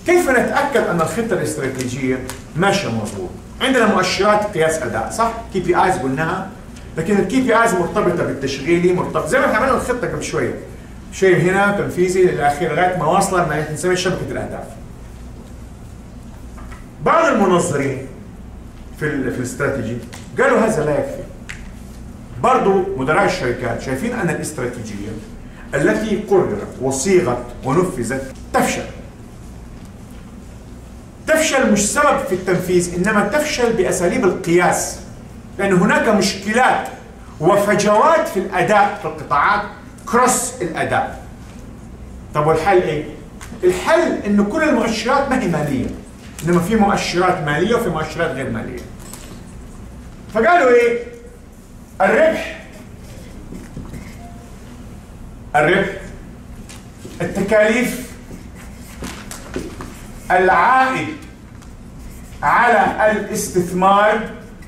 كيف نتاكد ان الخطه الاستراتيجيه ماشيه مظبوط عندنا مؤشرات قياس اداء صح كي بي ايز قلناها لكن الكي بي ايز مرتبطه بالتشغيلي مرتبط زي ما احنا عملنا الخطه قبل شويه شيء هنا تنفيذي للاخير لغايه ما واصله ما نسميها شبكه الاهداف بعض المنظرين في ال في الاستراتيجي قالوا هذا لا يكفي برضو مدراء الشركات شايفين ان الاستراتيجيه التي قررت وصيغت ونفذت تفشل تفشل مش سبب في التنفيذ انما تفشل باساليب القياس لان هناك مشكلات وفجوات في الاداء في القطاعات كروس الاداء طب والحل ايه؟ الحل ان كل المؤشرات ما هي ماليه انما في مؤشرات ماليه وفي مؤشرات غير ماليه فقالوا ايه؟ الربح الربح التكاليف العائد على الاستثمار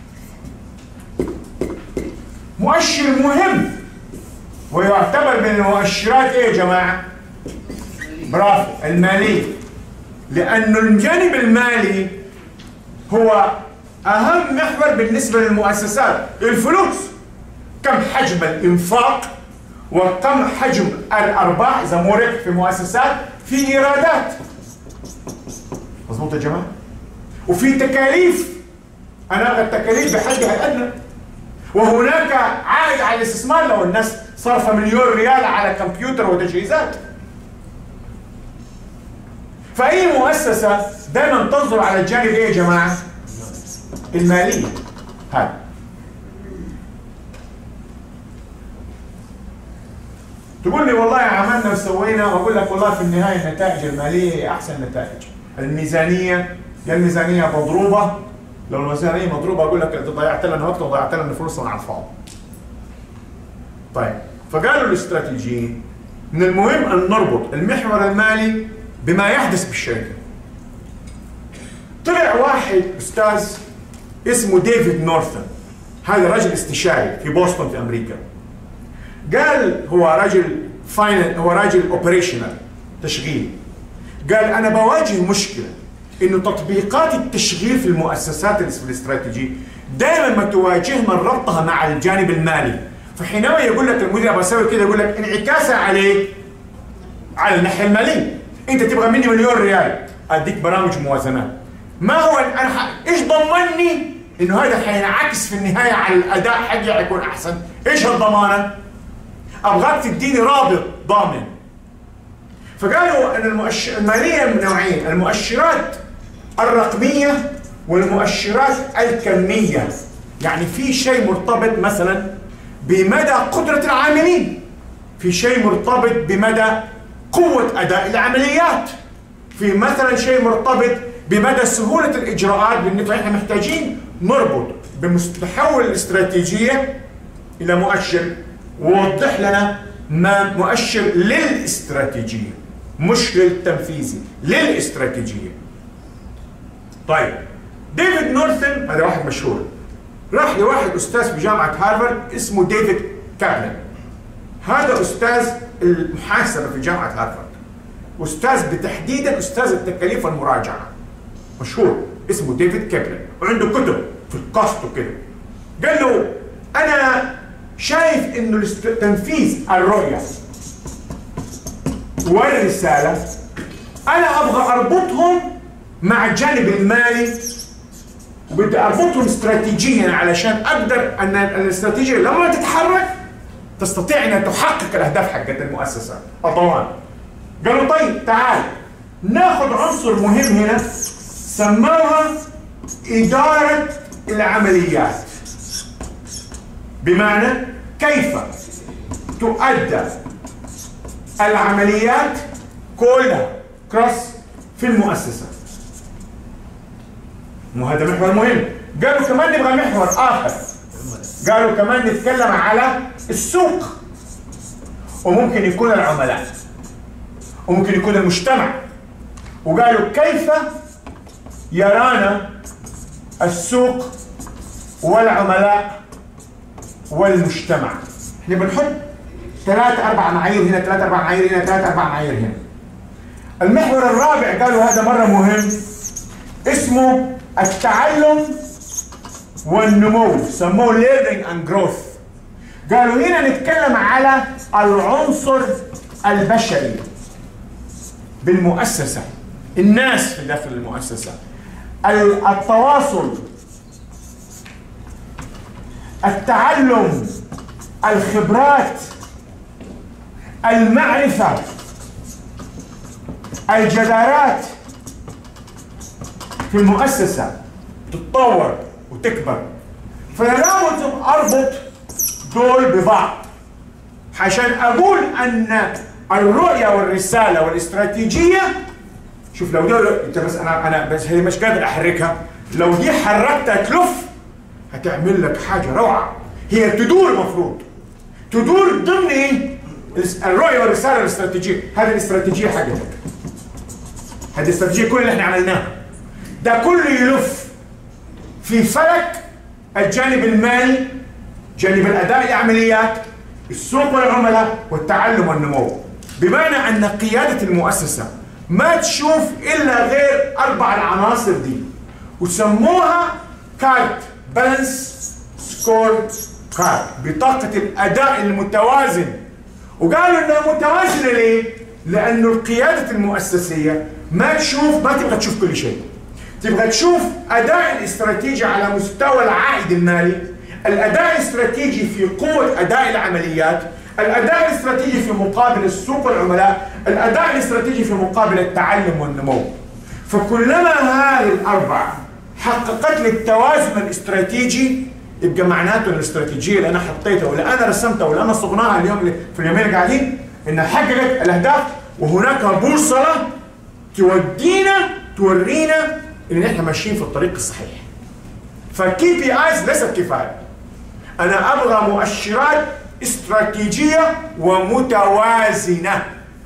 مؤشر مهم ويعتبر من المؤشرات ايه يا جماعه؟ برافو الماليه لانه الجانب المالي هو اهم محور بالنسبه للمؤسسات الفلوس كم حجم الانفاق وكم حجم الارباح اذا مو ربح في مؤسسات في ايرادات مظبوط يا جماعه وفي تكاليف انا التكاليف بحدها الادنى وهناك عائد على الاستثمار لو الناس صرف مليون ريال على كمبيوتر وتجهيزات فأي مؤسسة دائما تنظر على الجانب ايه يا جماعة؟ المالية هذا تقول لي والله عملنا وسوينا واقول لك والله في النهاية النتائج المالية هي أحسن نتائج الميزانية يا الميزانية مضروبة لو الميزانية مضروبة أقول لك أنت ضيعت لنا وقت وضيعت لنا فلوس على الفاضي طيب فقالوا الاستراتيجيين من المهم أن نربط المحور المالي بما يحدث بالشركة طلع واحد أستاذ اسمه ديفيد نورثن هذا رجل استشاري في بوسطن في أمريكا قال هو رجل فاينل هو رجل اوبريشنال تشغيل قال انا بواجه مشكله انه تطبيقات التشغيل في المؤسسات في الاستراتيجي دائما ما تواجهنا ربطها مع الجانب المالي فحينما يقول لك المدير ابغى اسوي كذا يقول لك انعكاسها عليه على الناحيه الماليه انت تبغى مني مليون ريال اديك برامج موازنات ما هو انا ح... ايش ضمني انه هذا حينعكس في النهايه على الاداء حقي حيكون احسن ايش الضمانه ابغاك تديني رابط ضامن فقالوا ان المؤشر الماليه من نوعين المؤشرات الرقميه والمؤشرات الكميه يعني في شيء مرتبط مثلا بمدى قدره العاملين في شيء مرتبط بمدى قوه اداء العمليات في مثلا شيء مرتبط بمدى سهوله الاجراءات بالنسبه احنا محتاجين نربط بمستحول الاستراتيجيه الى مؤشر ووضح لنا ما مؤشر للاستراتيجيه مش للتنفيذي للاستراتيجيه طيب ديفيد نورثن هذا واحد مشهور راح لواحد استاذ في جامعه هارفارد اسمه ديفيد كابلن هذا استاذ المحاسبه في جامعه هارفارد استاذ بتحديدا استاذ التكاليف والمراجعه مشهور اسمه ديفيد كابلن وعنده كتب في الكاست وكده قال له انا شايف انه تنفيذ الرؤيه والرساله انا ابغى اربطهم مع الجانب المالي وبدي اربطهم استراتيجيا علشان اقدر ان الاستراتيجيه لما تتحرك تستطيع انها تحقق الاهداف حقت المؤسسه الضمان قالوا طيب تعال ناخذ عنصر مهم هنا سموها اداره العمليات بمعنى كيف تؤدى العمليات كلها كروس في المؤسسة مو هذا محور مهم قالوا كمان نبغى محور آخر قالوا كمان نتكلم على السوق وممكن يكون العملاء وممكن يكون المجتمع وقالوا كيف يرانا السوق والعملاء والمجتمع احنا بنحط ثلاث اربع معايير هنا ثلاث اربع معايير هنا ثلاث اربع معايير هنا المحور الرابع قالوا هذا مرة مهم اسمه التعلم والنمو سموه learning and growth قالوا هنا نتكلم على العنصر البشري بالمؤسسة الناس في داخل المؤسسة التواصل التعلم الخبرات المعرفة الجدارات في المؤسسة تتطور وتكبر فأنا لابد أربط دول ببعض عشان أقول أن الرؤية والرسالة والاستراتيجية شوف لو دول انت بس انا انا بس هي مش قادر احركها لو دي حركتها تلف هتعمل لك حاجه روعه هي تدور المفروض تدور ضمن ايه؟ الرؤيه والرساله والاستراتيجيه هذه الاستراتيجيه حقتك هذه الاستراتيجيه كل اللي احنا عملناها ده كله يلف في فلك الجانب المالي جانب الاداء العمليات السوق والعملاء والتعلم والنمو بمعنى ان قياده المؤسسه ما تشوف الا غير اربع العناصر دي وسموها كارت بالانس سكور كارت بطاقه الاداء المتوازن وقالوا انها متوازنه ليه؟ لانه القياده المؤسسيه ما تشوف ما تبغى تشوف كل شيء تبغى تشوف اداء الاستراتيجي على مستوى العائد المالي الاداء الاستراتيجي في قوه اداء العمليات الاداء الاستراتيجي في مقابل السوق والعملاء الاداء الاستراتيجي في مقابل التعلم والنمو فكلما هذه الاربعه حققت لي التوازن الاستراتيجي يبقى معناته الاستراتيجيه اللي انا حطيتها واللي انا رسمتها واللي انا صغناها اليوم اللي في اليومين اللي قاعدين انها حققت الاهداف وهناك بوصله تودينا تورينا ان احنا ماشيين في الطريق الصحيح فالكي بي ايز ليست كفايه انا ابغى مؤشرات استراتيجيه ومتوازنه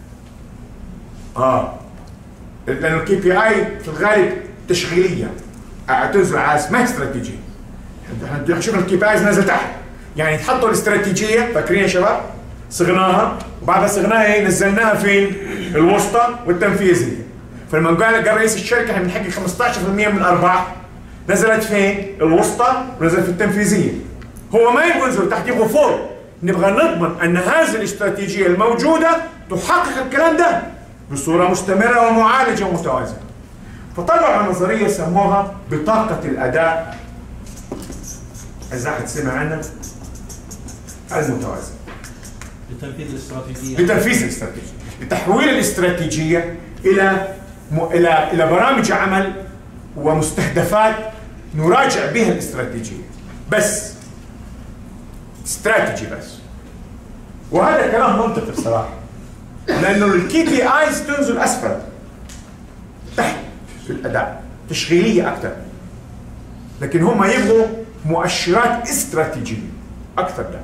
اه لان الكي بي اي في الغالب تشغيليه تنزل على اسمها استراتيجيه احنا شفنا الكي بي ايز نازل تحت يعني تحطوا الاستراتيجيه فاكرين يا شباب صغناها وبعد صغناها ايه نزلناها فين؟ الوسطى والتنفيذيه فلما قال قال رئيس الشركه احنا بنحقق 15% من الارباح نزلت فين؟ الوسطى ونزلت في التنفيذيه هو ما يبغى ينزل تحت يبغى فوق نبغى نضمن ان هذه الاستراتيجيه الموجوده تحقق الكلام ده بصوره مستمره ومعالجه ومتوازنه. فطلعوا نظريه سموها بطاقه الاداء اذا احد سمع عنها المتوازن. لتنفيذ الاستراتيجيه لتنفيذ الاستراتيجيه، لتحويل الاستراتيجيه الى م... الى الى برامج عمل ومستهدفات نراجع بها الاستراتيجيه. بس استراتيجي بس وهذا كلام منطقي بصراحه لانه الكي بي ايز تنزل اسفل تحت في الاداء تشغيليه اكثر لكن هم يبغوا مؤشرات استراتيجيه اكثر ده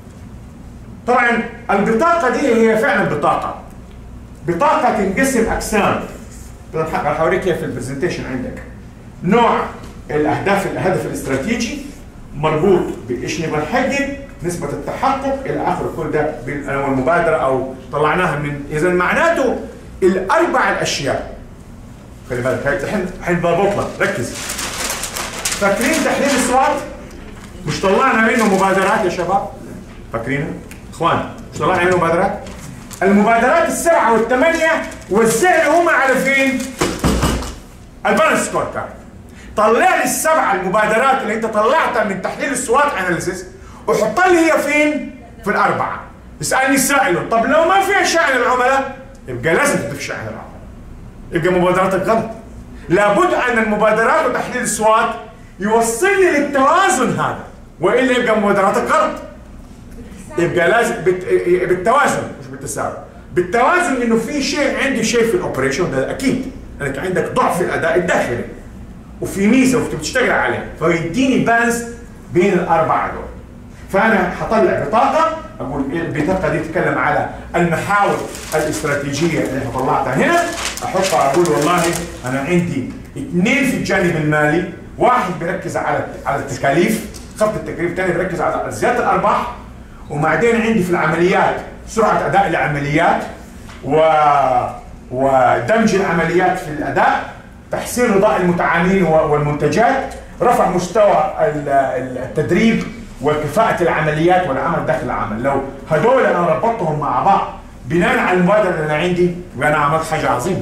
طبعا البطاقه دي هي فعلا بطاقه بطاقه تنقسم اقسام راح اوريك اياها في البرزنتيشن عندك نوع الاهداف الهدف الاستراتيجي مربوط بايش نبغى نحقق نسبة التحقق إلى آخر كل ده المبادرة أو طلعناها من إذا معناته الأربع الأشياء خلي بالك الحين الحين بربط لك ركز فاكرين تحليل السوات؟ مش طلعنا منه مبادرات يا شباب؟ فاكرينها؟ إخوان مش طلعنا منه مبادرات؟ المبادرات السبعة والثمانية وزعهم على فين؟ البالانس سكور كارد طلع لي السبعة المبادرات اللي أنت طلعتها من تحليل السوات أناليسيس وحط لي هي فين؟ في الأربعة. يسألني سائل طب لو ما فيها شأن العملاء يبقى لازم تضيف شأن العملاء. يبقى مبادراتك غلط. لابد أن المبادرات وتحليل السوات يوصلني للتوازن هذا وإلا يبقى مبادراتك غلط. يبقى لازم بت... بالتوازن مش بالتساوي. بالتوازن انه في شيء عندي شيء في الاوبريشن ده اكيد انك عندك ضعف في الاداء الداخلي وفي ميزه وبتشتغل عليها فيديني بالانس بين الاربعه دول. فانا هطلع بطاقه اقول البطاقه دي تتكلم على المحاور الاستراتيجيه اللي طلعتها هنا احطها اقول والله انا عندي اثنين في الجانب المالي واحد بيركز على على التكاليف خفض التكاليف الثاني بيركز على زياده الارباح وبعدين عندي في العمليات سرعه اداء العمليات و ودمج العمليات في الاداء تحسين رضاء المتعاملين والمنتجات رفع مستوى ال- ال- التدريب وكفاءة العمليات والعمل داخل العمل لو هدول انا ربطتهم مع بعض بناء على المبادرة اللي انا عندي يبقى انا عملت حاجة عظيمة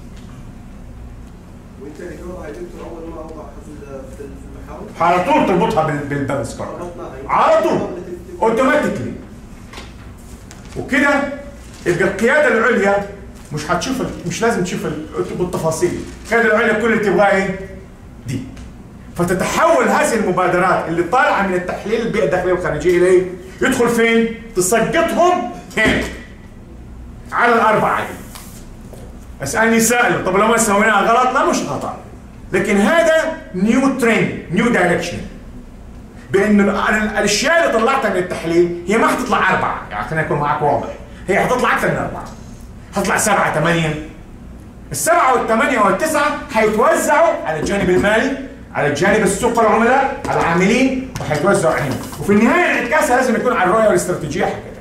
وانت دكتور هاي دكتور اول ما اوضح في في المحاور على طول تربطها بال- بالبالانس كارد ربطناها على طول اوتوماتيكلي وكده يبقى القياده العليا مش هتشوف ال- مش لازم تشوف ال- بالتفاصيل القياده العليا كل اللي تبغاها ايه؟ دي فتتحول هذه المبادرات اللي طالعه من التحليل البيئه الداخليه والخارجيه الى ايه؟ يدخل فين؟ تسقطهم هنا على الاربعه دي اسالني سائل طب لو ما سويناها غلط لا مش خطا لكن هذا نيو ترند نيو دايركشن بان ال- ال- الاشياء اللي طلعتها من التحليل هي ما هتطلع اربعه يعني خلينا نكون معاك واضح هي هتطلع اكثر من اربعه هتطلع سبعه ثمانيه السبعه والثمانيه والتسعه هيتوزعوا على الجانب المالي على الجانب السوق العملاء على العاملين وهيتوزعوا عليهم وفي النهايه انعكاسها لازم يكون على الرؤيه والاستراتيجيه حقتك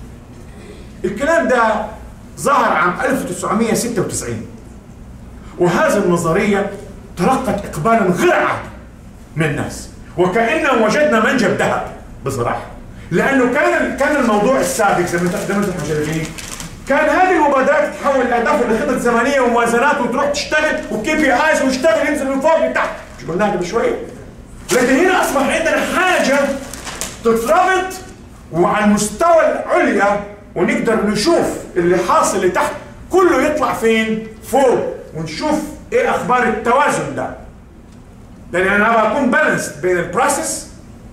الكلام ده ظهر عام 1996 وهذه النظريه تلقت اقبالا غير عادي من الناس وكأننا وجدنا منجم ذهب بصراحة لأنه كان كان الموضوع السابق زي ما انت زي ما انتم مجربين كان هذه المبادرات تتحول لأهداف لخطط زمنية وموازنات وتروح تشتغل وكي بي ايز ويشتغل ينزل من فوق لتحت مش قلناها قبل شوية لكن هنا أصبح عندنا حاجة تتربط وعلى المستوى العليا ونقدر نشوف اللي حاصل لتحت كله يطلع فين فوق ونشوف ايه اخبار التوازن ده لان انا بكون بالانس بين البروسيس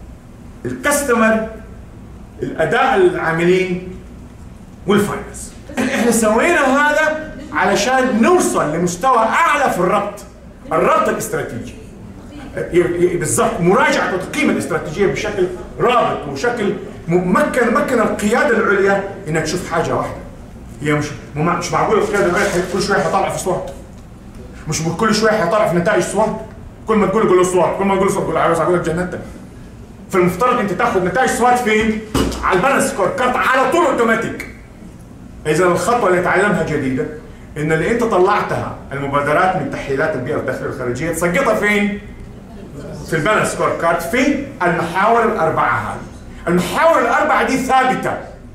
الكاستمر الاداء العاملين والفاينانس احنا سوينا هذا علشان نوصل لمستوى اعلى في الربط الربط الاستراتيجي ي- ي- بالضبط مراجعه وتقييم الاستراتيجيه بشكل رابط وشكل ممكن مكن القياده العليا انها تشوف حاجه واحده هي مش مو- مش معقول القياده العليا كل شويه حطلع في صوت مش كل شويه حيطلع في نتائج صوت كل ما تقول يقول له صوت كل ما تقول صوت يقول عاوز اقول لك جنتك فالمفترض انت تاخذ نتائج صوت فين؟ على البالانس سكور كارت على طول اوتوماتيك اذا الخطوه اللي تعلمها جديده ان اللي انت طلعتها المبادرات من تحليلات البيئه الداخليه والخارجيه تسقطها فين؟ في البالانس سكور كارت في المحاور الاربعه هذه المحاور الاربعه دي ثابته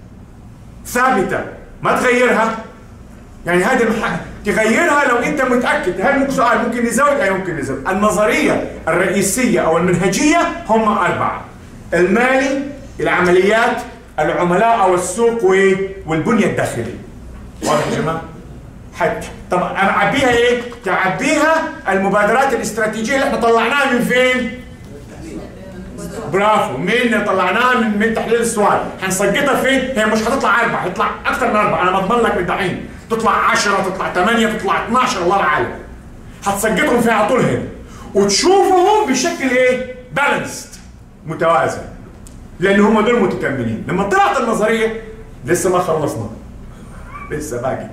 ثابته ما تغيرها يعني هذه المح... تغيرها لو انت متاكد هل ممكن سؤال ممكن نزود اي ممكن نزود النظريه الرئيسيه او المنهجيه هم اربعه المالي العمليات العملاء او السوق و- والبنيه الداخليه واضح يا جماعه حتى طب انا اعبيها ايه تعبيها المبادرات الاستراتيجيه اللي احنا طلعناها من فين برافو من طلعناها من من تحليل السؤال هنسقطها فين؟ هي مش هتطلع اربعه هتطلع اكثر من اربعه انا بضمن لك من دحين تطلع 10 تطلع 8 تطلع 12 الله اعلم هتسقطهم فيها على طول هنا وتشوفهم بشكل ايه؟ بالانسد متوازن لان هم دول متكاملين لما طلعت النظريه لسه ما خلصنا لسه باقي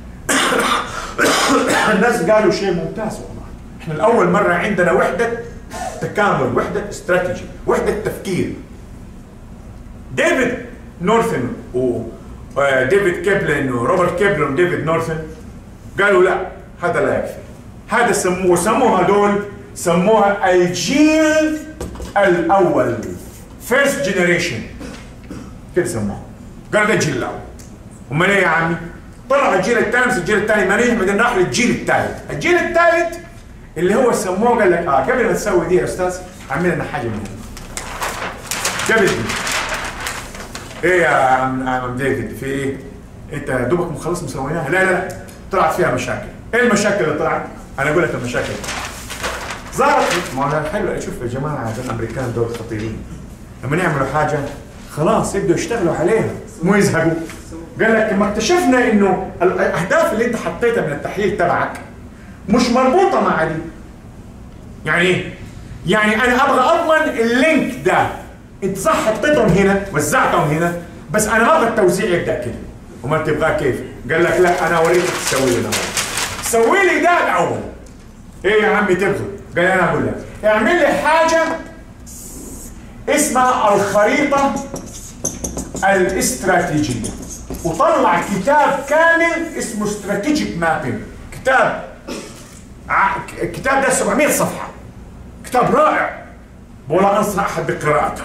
الناس قالوا شيء ممتاز والله احنا الاول مره عندنا وحده تكامل وحده استراتيجي وحده تفكير ديفيد نورثن وديفيد كيبلن وروبرت كيبلن وديفيد نورثن قالوا لا هذا لا يكفي هذا سموه سموه هذول سموها الجيل الاول فيرست جنريشن كده سموها قالوا ده الجيل الاول امال ايه يا عمي؟ طلع الجيل الثاني بس الجيل الثاني ما نجح بعدين راح للجيل الثالث، الجيل الثالث اللي هو سموه قال لك اه قبل ما تسوي دي يا استاذ اعمل لنا حاجه مهمه. قبل دي ايه يا عم عم ديفيد في ايه؟ انت دوبك مخلص مسويناها؟ لا لا لا طلعت فيها مشاكل، ايه المشاكل اللي طلعت؟ انا اقول لك المشاكل ظهرت ما هو حلو شوف يا جماعه الامريكان دول خطيرين لما يعملوا حاجه خلاص يبدوا يشتغلوا عليها مو يزهقوا قال لك لما اكتشفنا انه الاهداف اللي انت حطيتها من التحليل تبعك مش مربوطه مع دي يعني ايه؟ يعني انا ابغى اضمن اللينك ده انت صح حطيتهم هنا وزعتهم هنا بس انا ما ابغى التوزيع يبدا كده وما تبغاه كيف؟ قال لك لا انا اوريك تسوي لي ده سوي لي ده الاول ايه يا عمي تبغى؟ قال انا اقول لك اعمل لي حاجه اسمها الخريطه الاستراتيجيه وطلع كتاب كامل اسمه استراتيجيك مابينج كتاب ع- الكتاب ده 700 صفحه كتاب رائع ولا انصح احد بقراءته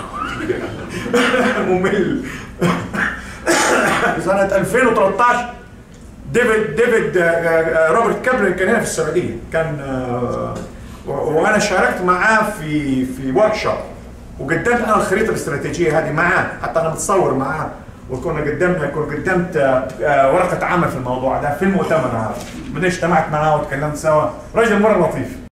ممل سنه 2013 ديفيد ديفيد آه، آه، روبرت كابرن كان هنا في السعوديه كان آه، و- وانا شاركت معاه في في ورك شوب وقدمت انا الخريطه الاستراتيجيه هذه معاه حتى انا متصور معاه وكنا قدمنا كنت قدمت آه، آه، ورقه عمل في الموضوع ده في المؤتمر هذا بعدين اجتمعت معاه وتكلمت سوا رجل مره لطيف